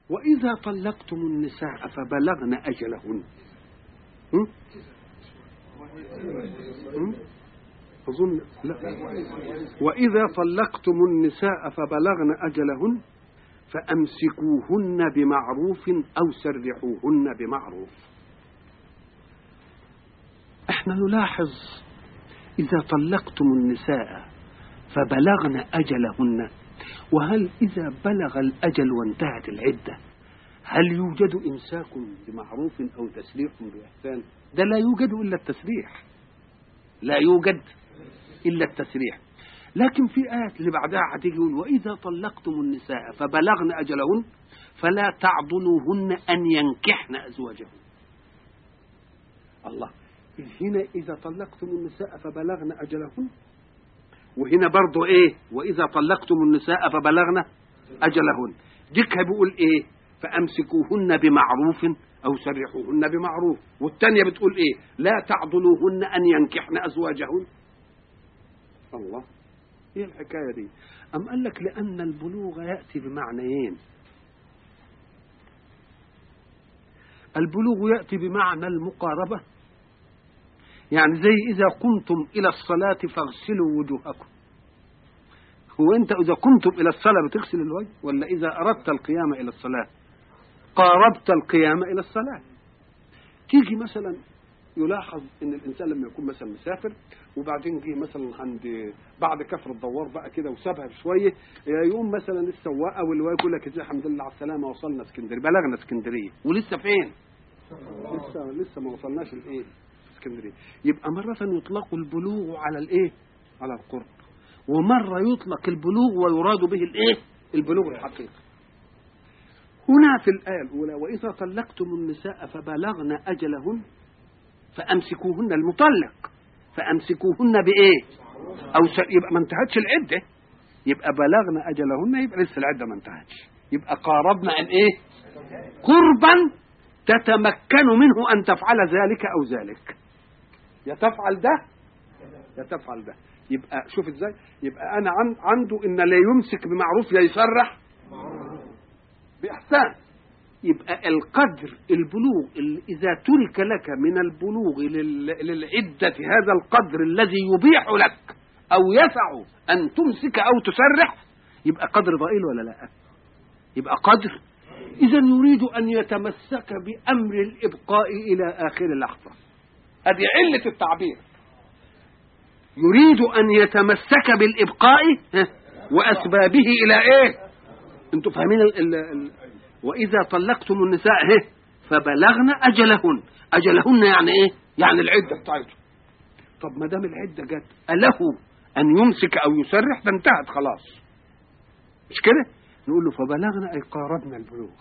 وإذا طلقتم النساء فبلغن أجلهن هم؟ هم؟ أظن لا وإذا طلقتم النساء فبلغن أجلهن فأمسكوهن بمعروف أو سرحوهن بمعروف احنا نلاحظ إذا طلقتم النساء فبلغن أجلهن وهل إذا بلغ الأجل وانتهت العدة هل يوجد إمساك بمعروف أو تسريح بإحسان ده لا يوجد إلا التسريح لا يوجد إلا التسريح لكن في آيات اللي بعدها هتيجي يقول وإذا طلقتم النساء فبلغن أجلهن فلا تعضلوهن أن ينكحن أزواجهن الله هنا إذا طلقتم النساء فبلغن أجلهن وهنا برضو إيه وإذا طلقتم النساء فبلغن أجلهن ديك بيقول إيه فأمسكوهن بمعروف أو سرحوهن بمعروف والتانية بتقول إيه لا تعضلوهن أن ينكحن أزواجهن الله ايه الحكايه دي ام قال لك لان البلوغ ياتي بمعنيين البلوغ ياتي بمعنى المقاربه يعني زي اذا قمتم الى الصلاه فاغسلوا وجوهكم هو انت اذا قمتم الى الصلاه بتغسل الوجه ولا اذا اردت القيام الى الصلاه قاربت القيام الى الصلاه تيجي مثلا يلاحظ ان الانسان لما يكون مثلا مسافر وبعدين جه مثلا عند بعد كفر الدوار بقى كده وسابها بشويه يقوم مثلا السواق او اللي يقول لك ازاي الحمد لله على السلامه وصلنا اسكندريه بلغنا اسكندريه ولسه فين؟ لسه لسه ما وصلناش الايه؟ اسكندريه يبقى مره يطلق البلوغ على الايه؟ على القرب ومره يطلق البلوغ ويراد به الايه؟ البلوغ الحقيقي هنا في الآية الأولى وإذا طلقتم النساء فبلغن أجلهن فأمسكوهن المطلق فأمسكوهن بإيه؟ أو س... يبقى ما انتهتش العدة يبقى بلغن أجلهن يبقى لسه العدة ما انتهتش يبقى قاربنا عن إيه؟ قربا تتمكن منه أن تفعل ذلك أو ذلك يا تفعل ده يا تفعل ده يبقى شوف ازاي يبقى انا عن عنده ان لا يمسك بمعروف يا يسرح باحسان يبقى القدر البلوغ اللي إذا ترك لك من البلوغ للعدة هذا القدر الذي يبيح لك أو يسع أن تمسك أو تسرح يبقى قدر ضئيل ولا لا يبقى قدر إذا يريد أن يتمسك بأمر الإبقاء إلى آخر لحظة هذه علة التعبير يريد أن يتمسك بالإبقاء وأسبابه إلى إيه أنتم فاهمين ال ال ال وإذا طلقتم النساء هه فبلغن أجلهن أجلهن يعني إيه يعني العدة بتاعته طب ما دام العدة جت أله أن يمسك أو يسرح ده انتهت خلاص مش كده نقول له فبلغنا أي قاربنا البلوغ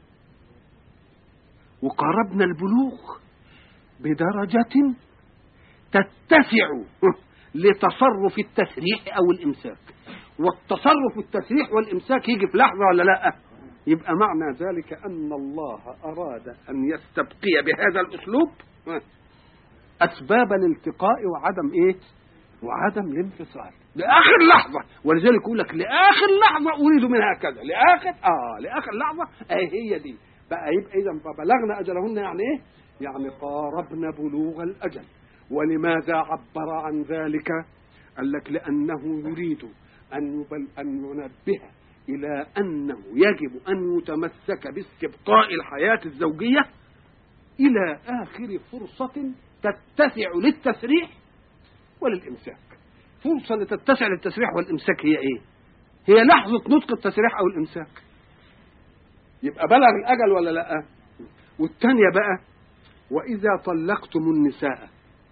وقاربنا البلوغ بدرجة تتسع لتصرف التسريح أو الإمساك والتصرف التسريح والإمساك يجي في لحظة ولا لأ يبقى معنى ذلك أن الله أراد أن يستبقي بهذا الأسلوب أسباب الالتقاء وعدم إيه وعدم الانفصال لآخر لحظة ولذلك يقول لك لآخر لحظة أريد منها كذا لآخر آه لآخر لحظة أي هي دي بقى يبقى إذا فبلغنا أجلهن يعني إيه يعني قاربنا بلوغ الأجل ولماذا عبر عن ذلك قال لك لأنه يريد أن يبل أن ينبه إلى أنه يجب أن يتمسك باستبقاء الحياة الزوجية إلى آخر فرصة تتسع للتسريح وللإمساك فرصة لتتسع للتسريح والإمساك هي إيه هي لحظة نطق التسريح أو الإمساك يبقى بلغ الأجل ولا لا والتانية بقى وإذا طلقتم النساء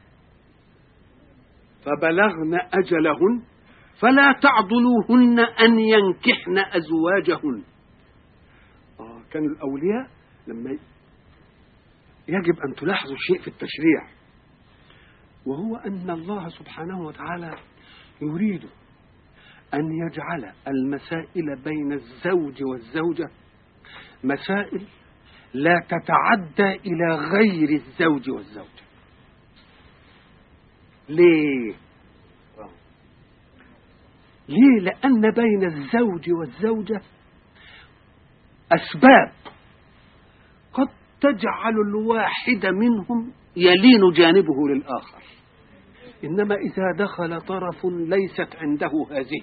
فبلغن أجلهن فلا تعضلوهن أن ينكحن أزواجهن آه كان الأولياء لما يجب أن تلاحظوا شيء في التشريع وهو أن الله سبحانه وتعالى يريد أن يجعل المسائل بين الزوج والزوجة مسائل لا تتعدى إلى غير الزوج والزوجة ليه ليه لأن بين الزوج والزوجة أسباب تجعل الواحد منهم يلين جانبه للآخر إنما إذا دخل طرف ليست عنده هذه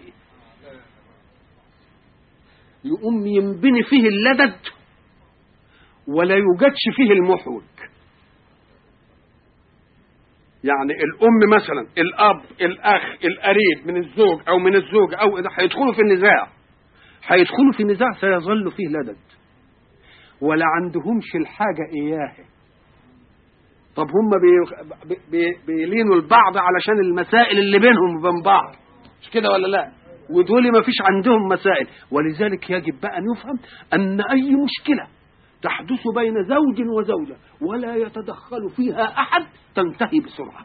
يقوم ينبني فيه اللدد ولا يوجدش فيه المحوج يعني الأم مثلا الأب الأخ القريب من الزوج أو من الزوج أو هيدخلوا في النزاع هيدخلوا في النزاع سيظل فيه لدد ولا عندهمش الحاجة إياه طب هم بي بي بيلينوا البعض علشان المسائل اللي بينهم وبين بعض مش كده ولا لا ودول ما فيش عندهم مسائل ولذلك يجب بقى أن يفهم أن أي مشكلة تحدث بين زوج وزوجة ولا يتدخل فيها أحد تنتهي بسرعة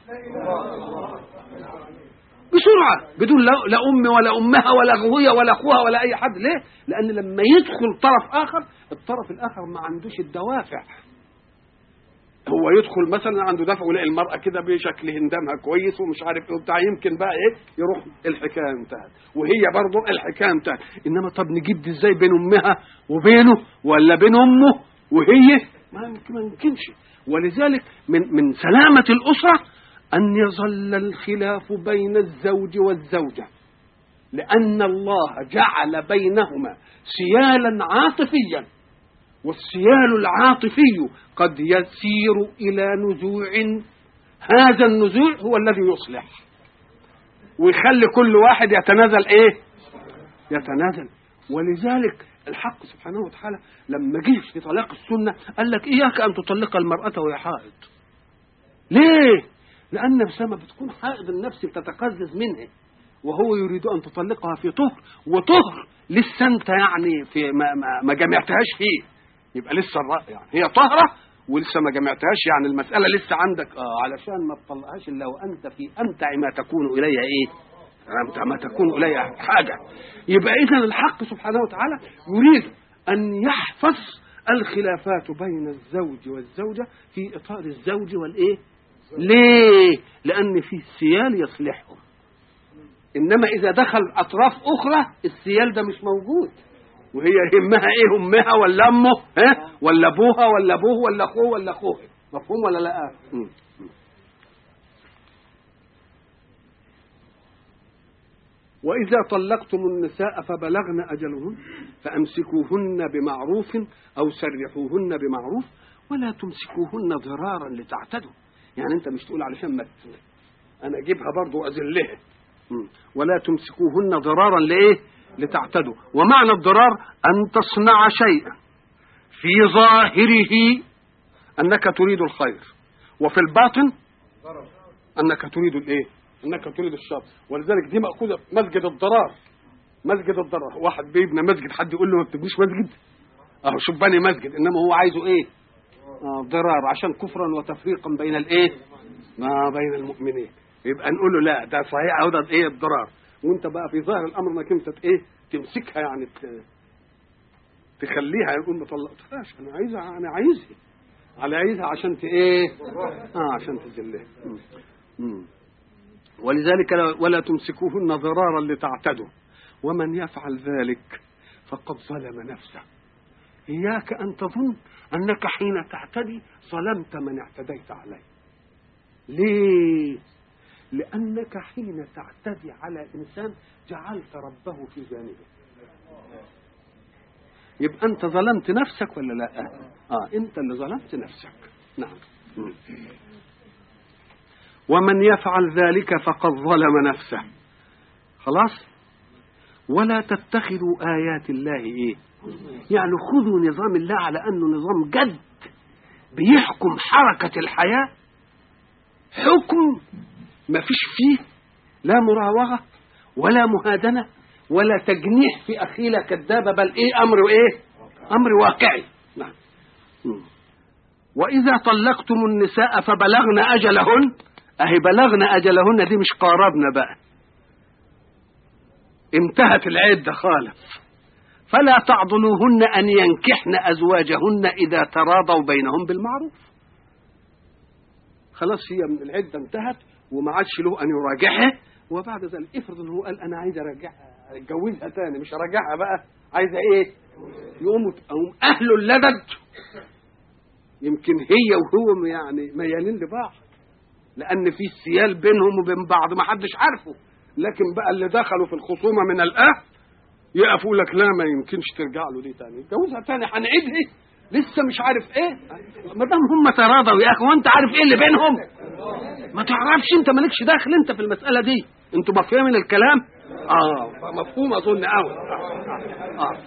بسرعة بدون لا, لا أم ولا أمها ولا أخويا ولا أخوها ولا أي حد ليه؟ لأن لما يدخل طرف آخر الطرف الآخر ما عندوش الدوافع هو يدخل مثلا عنده دفع ويلاقي المرأة كده بشكل هندامها كويس ومش عارف ايه وبتاع يمكن بقى ايه يروح الحكاية انتهت وهي برضه الحكاية انتهت انما طب نجيب دي ازاي بين امها وبينه ولا بين امه وهي ما يمكن ما يمكنش ولذلك من من سلامة الأسرة أن يظل الخلاف بين الزوج والزوجة لأن الله جعل بينهما سيالا عاطفيا والسيال العاطفي قد يسير إلى نزوع هذا النزوع هو الذي يصلح ويخلي كل واحد يتنازل ايه يتنازل ولذلك الحق سبحانه وتعالى لما جه في طلاق السنة قال لك إياك أن تطلق المرأة وهي حائض ليه لأن بسبب بتكون حائض النفس بتتقزز منها وهو يريد أن تطلقها في طهر وطهر لسه أنت يعني في ما, ما, ما جمعتهاش فيه يبقى لسه الرأي يعني هي طهرة ولسه ما جمعتهاش يعني المسألة لسه عندك آه علشان ما تطلقهاش إلا وأنت في أمتع ما تكون إلي إيه أمتع ما تكون إلي حاجة يبقى إذا الحق سبحانه وتعالى يريد أن يحفظ الخلافات بين الزوج والزوجة في إطار الزوج والإيه ليه لأن في سيال يصلحهم إنما إذا دخل أطراف أخرى السيال ده مش موجود وهي يهمها ايه امها ولا امه ها ولا ابوها ولا ابوه ولا اخوه ولا اخوه مفهوم ولا لا م. وإذا طلقتم النساء فبلغن أجلهن فأمسكوهن بمعروف أو سرحوهن بمعروف ولا تمسكوهن ضرارا لتعتدوا يعني أنت مش تقول علشان ما أنا أجيبها برضو وأذلها ولا تمسكوهن ضرارا لإيه لتعتدوا ومعنى الضرار أن تصنع شيئا في ظاهره أنك تريد الخير وفي الباطن أنك تريد الإيه أنك تريد الشر ولذلك دي مأخوذة مسجد الضرار مسجد الضرار واحد بيبنى مسجد حد يقول له ما بتبنيش مسجد اهو شوف بني مسجد انما هو عايزه ايه آه ضرار عشان كفرا وتفريقا بين الايه ما بين المؤمنين يبقى نقول له لا ده صحيح اهو ده ايه الضرار وانت بقى في ظاهر الامر انك انت ايه تمسكها يعني تخليها يقول ما طلقتهاش انا عايزها انا عايزها على عايزها عشان ت ايه اه عشان تذلها ولذلك ولا تمسكوهن ضرارا لتعتدوا ومن يفعل ذلك فقد ظلم نفسه إياك أن تظن أنك حين تعتدي ظلمت من اعتديت عليه ليه لأنك حين تعتدي على إنسان جعلت ربه في جانبه يبقى أنت ظلمت نفسك ولا لا آه أنت اللي ظلمت نفسك نعم ومن يفعل ذلك فقد ظلم نفسه خلاص ولا تتخذوا آيات الله إيه يعني خذوا نظام الله على أنه نظام جد بيحكم حركة الحياة حكم ما فيش فيه لا مراوغة ولا مهادنة ولا تجنيح في أخيلة كذابة بل إيه أمر إيه أمر واقعي نعم وإذا طلقتم النساء فبلغن أجلهن أهي بلغن أجلهن دي مش قاربنا بقى انتهت العدة خالص فلا تعضلوهن أن ينكحن أزواجهن إذا تراضوا بينهم بالمعروف خلاص هي من العدة انتهت وما عادش له أن يراجعها وبعد ذلك افرض ان هو قال أنا عايز أرجعها أتجوزها تاني مش أرجعها بقى عايزة إيه؟ يقوموا أهل اللدد يمكن هي وهو يعني ميالين لبعض لان في سيال بينهم وبين بعض ما حدش عارفه لكن بقى اللي دخلوا في الخصومه من الاهل يقفوا لك لا ما يمكنش ترجع له دي تاني اتجوزها تاني هنعيدها لسه مش عارف ايه ما دام هم تراضوا يا اخي وانت عارف ايه اللي بينهم ما تعرفش انت مالكش داخل انت في المساله دي انتوا مفهومين الكلام اه مفهوم اظن قوي آه. آه.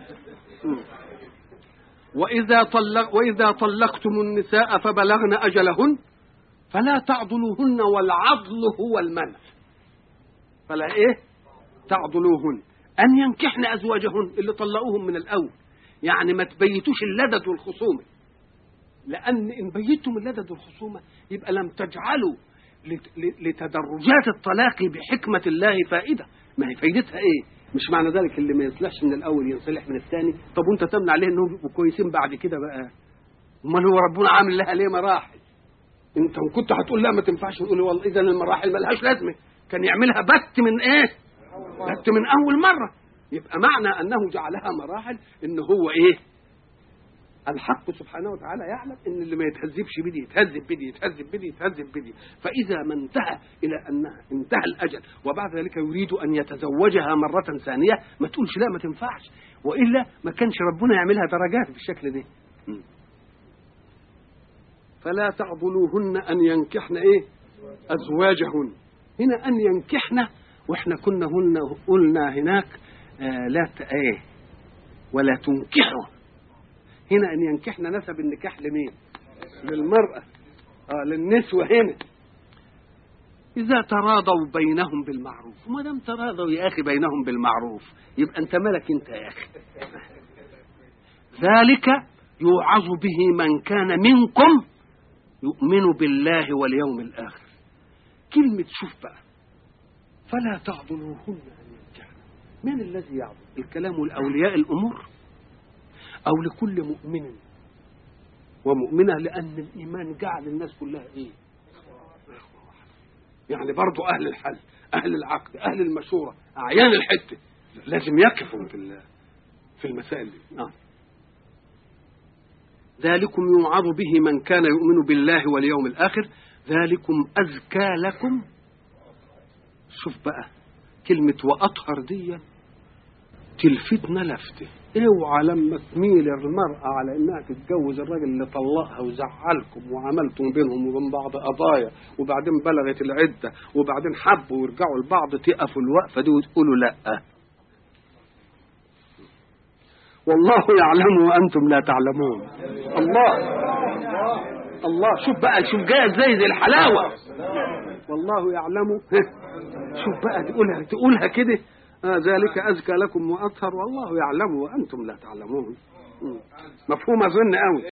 واذا طلق واذا طلقتم النساء فبلغن اجلهن فلا تعضلوهن والعضل هو المنع فلا ايه تعضلوهن ان ينكحن ازواجهن اللي طلقوهم من الاول يعني ما تبيتوش اللدد والخصومه لان ان بيتم اللدد والخصومه يبقى لم تجعلوا لتدرجات الطلاق بحكمه الله فائده ما هي فايدتها ايه مش معنى ذلك اللي ما يصلحش من الاول ينصلح من الثاني طب وانت تمنع عليه انهم يبقوا كويسين بعد كده بقى امال هو ربنا عامل لها ليه مراحل انت كنت هتقول لا ما تنفعش تقول والله اذا المراحل ملهاش لازمه كان يعملها بت من ايه بت من اول مره يبقى معنى انه جعلها مراحل ان هو ايه الحق سبحانه وتعالى يعلم ان اللي ما يتهذبش بدي يتهذب بدي يتهذب بدي يتهذب بدي فاذا ما انتهى الى انها انتهى الاجل وبعد ذلك يريد ان يتزوجها مره ثانيه ما تقولش لا ما تنفعش والا ما كانش ربنا يعملها درجات بالشكل ده فلا تعضلوهن ان ينكحن ايه ازواجهن هنا ان ينكحن واحنا كنا هن قلنا هناك آه لا ايه ولا تنكحوا هنا ان ينكحن نسب النكاح لمين للمرأة آه للنسوة هنا إذا تراضوا بينهم بالمعروف وما دام تراضوا يا أخي بينهم بالمعروف يبقى أنت مالك أنت يا أخي ذلك يوعظ به من كان منكم يؤمن بالله واليوم الآخر كلمة شوف بقى فلا تعضلوهن أن ينكحن من الذي يعضل الكلام الأولياء الأمور أو لكل مؤمن ومؤمنة لأن الإيمان جعل الناس كلها إيه يعني برضو أهل الحل أهل العقد أهل المشورة أعيان الحتة لازم يقفوا في في المسائل دي آه. ذلكم يوعظ به من كان يؤمن بالله واليوم الآخر ذلكم أزكى لكم شوف بقى كلمة وأطهر دي تلفتنا لفته اوعى لما تميل المرأة على انها تتجوز الراجل اللي طلقها وزعلكم وعملتم بينهم وبين بعض قضايا وبعدين بلغت العدة وبعدين حبوا ويرجعوا لبعض تقفوا الوقفة دي وتقولوا لا والله يعلم وانتم لا تعلمون الله الله شوف بقى شوف جايه ازاي زي الحلاوه والله يعلم شوف بقى تقولها تقولها كده آه ذلك أزكى لكم وأطهر والله يعلم وأنتم لا تعلمون مفهوم أظن قوي